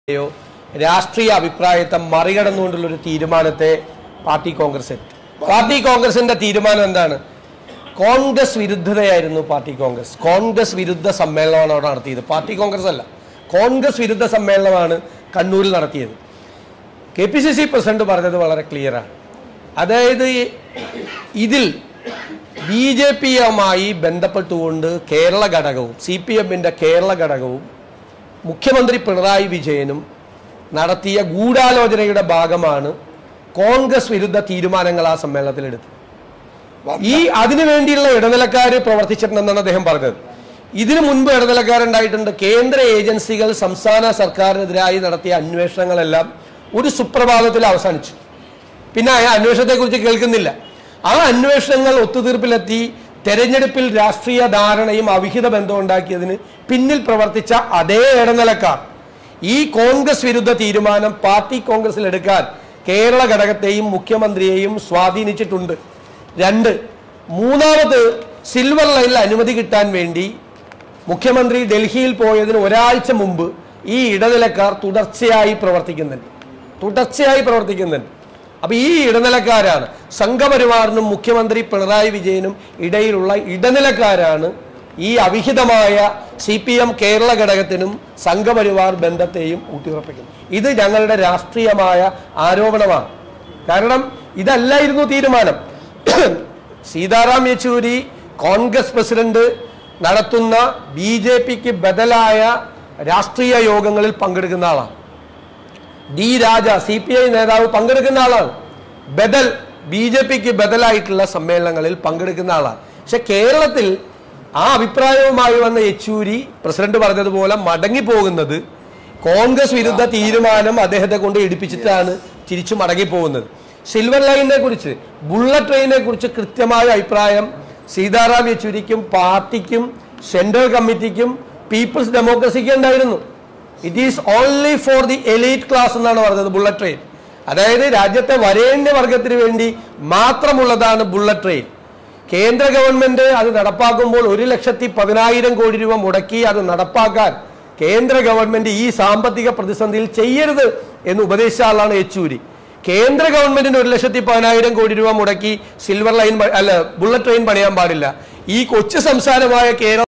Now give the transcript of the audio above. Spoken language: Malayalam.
യോ രാഷ്ട്രീയ അഭിപ്രായത്തെ മറികടന്നുകൊണ്ടുള്ള ഒരു തീരുമാനത്തെ പാർട്ടി കോൺഗ്രസ് എടുത്തു പാർട്ടി കോൺഗ്രസിന്റെ തീരുമാനം എന്താണ് കോൺഗ്രസ് വിരുദ്ധതയായിരുന്നു പാർട്ടി കോൺഗ്രസ് കോൺഗ്രസ് വിരുദ്ധ സമ്മേളനമാണ് അവിടെ നടത്തിയത് പാർട്ടി കോൺഗ്രസ് അല്ല കോൺഗ്രസ് വിരുദ്ധ സമ്മേളനമാണ് കണ്ണൂരിൽ നടത്തിയത് K P C C president പറഞ്ഞത് വളരെ ക്ലിയറാണ് അതായത് ഈ- ഇതിൽ ബി ജെ പിയുമായി ബന്ധപ്പെട്ടുകൊണ്ട് കേരള ഘടകവും സി പി എമ്മിൻ്റെ കേരള ഘടകവും മുഖ്യമന്ത്രി പിണറായി വിജയനും നടത്തിയ ഗൂഢാലോചനയുടെ ഭാഗമാണ് കോൺഗ്രസ് വിരുദ്ധ തീരുമാനങ്ങൾ ആ സമ്മേളനത്തിൽ എടുത്തത് ഈ അതിനു വേണ്ടിയുള്ള ഇടനിലക്കാർ പ്രവർത്തിച്ചിട്ടുണ്ടെന്നാണ് അദ്ദേഹം പറഞ്ഞത് ഇതിനു മുൻപ് ഇടനിലക്കാരുണ്ടായിട്ടുണ്ട് കേന്ദ്ര ഏജൻസികൾ സംസ്ഥാന സർക്കാരിനെതിരായി നടത്തിയ അന്വേഷണങ്ങളെല്ലാം ഒരു സുപ്രഭാതത്തിൽ അവസാനിച്ചു പിന്നെ ആ അന്വേഷണത്തെക്കുറിച്ച് കേൾക്കുന്നില്ല ആ അന്വേഷണങ്ങൾ ഒത്തുതീർപ്പിലെത്തി തെരഞ്ഞെടുപ്പിൽ രാഷ്ട്രീയ ധാരണയും അവിഹിത ബന്ധവും ഉണ്ടാക്കിയതിന് പിന്നിൽ പ്രവർത്തിച്ച അതേ ഇടനിലക്കാർ ഈ കോൺഗ്രസ് വിരുദ്ധ തീരുമാനം പാർട്ടി കോൺഗ്രസിൽ എടുക്കാൻ കേരള ഘടകത്തെയും മുഖ്യമന്ത്രിയെയും സ്വാധീനിച്ചിട്ടുണ്ട് രണ്ട് മൂന്നാമത് സിൽവർ ലൈനിൽ അനുമതി കിട്ടാൻ വേണ്ടി മുഖ്യമന്ത്രി ഡൽഹിയിൽ പോയതിന് ഒരാഴ്ച മുമ്പ് ഈ ഇടനിലക്കാർ തുടർച്ചയായി പ്രവർത്തിക്കുന്നുണ്ട് തുടർച്ചയായി പ്രവർത്തിക്കുന്നുണ്ട് അപ്പൊ ഈ ഇടനിലക്കാരാണ് സംഘപരിവാറിനും മുഖ്യമന്ത്രി പിണറായി വിജയനും ഇടയിലുള്ള ഇടനിലക്കാരാണ് ഈ അവിഹിതമായ സി പി എം കേരള ഘടകത്തിനും സംഘപരിവാർ ബന്ധത്തെയും ഊട്ടിയുറപ്പിക്കുന്നത് ഇത് ഞങ്ങളുടെ രാഷ്ട്രീയമായ ആരോപണമാണ് കാരണം ഇതല്ലായിരുന്നു തീരുമാനം സീതാറാം യെച്ചൂരി കോൺഗ്രസ് പ്രസിഡന്റ് നടത്തുന്ന ബി ജെ പിക്ക് ബദലായ രാഷ്ട്രീയ യോഗങ്ങളിൽ പങ്കെടുക്കുന്ന ആളാണ് D Raja C P I നേതാവ് പങ്കെടുക്കുന്ന ആളാണ് ബദൽ ബി ജെ പിക്ക് ബദലായിട്ടുള്ള സമ്മേളനങ്ങളിൽ പങ്കെടുക്കുന്ന ആളാണ് പക്ഷെ കേരളത്തിൽ ആ അഭിപ്രായവുമായി വന്ന യെച്ചൂരി പ്രസിഡന്റ് പറഞ്ഞതുപോലെ മടങ്ങിപ്പോകുന്നത് കോൺഗ്രസ് വിരുദ്ധ തീരുമാനം അദ്ദേഹത്തെ കൊണ്ട് ഇടിപ്പിച്ചിട്ടാണ് തിരിച്ചു മടങ്ങിപ്പോകുന്നത് സിൽവർ ലൈനിനെ കുറിച്ച് ബുള്ളറ്റ് ട്രെയിനിനെ കുറിച്ച് കൃത്യമായ അഭിപ്രായം സീതാറാം യെച്ചൂരിക്കും പാർട്ടിക്കും സെൻട്രൽ കമ്മിറ്റിക്കും പീപ്പിൾസ് ഡെമോക്രസിക്കും ഉണ്ടായിരുന്നു it is only for the elite class എന്നാണ് പറഞ്ഞത് ബുള്ളറ്റ് ട്രെയിൻ അതായത് രാജ്യത്തെ വരേണ്യ വർഗത്തിന് വേണ്ടി മാത്രമുള്ളതാണ് ബുള്ളറ്റ് ട്രെയിൻ കേന്ദ്ര ഗവൺമെന്റ് അത് നടപ്പാക്കുമ്പോൾ ഒരു ലക്ഷത്തി പതിനായിരം കോടി രൂപ മുടക്കി അത് നടപ്പാക്കാൻ കേന്ദ്ര ഗവൺമെന്റ് ഈ സാമ്പത്തിക പ്രതിസന്ധിയിൽ ചെയ്യരുത് എന്ന് ഉപദേശിച്ച ആളാണ് യെച്ചൂരി കേന്ദ്ര ഗവൺമെന്റിന് ഒരു ലക്ഷത്തി പതിനായിരം കോടി രൂപ മുടക്കി സിൽവർ ലൈൻ പ- അല്ല ബുള്ളറ്റ് ട്രെയിൻ പണിയാൻ പാടില്ല ഈ കൊച്ചു സംസ്ഥാനമായ കേരളം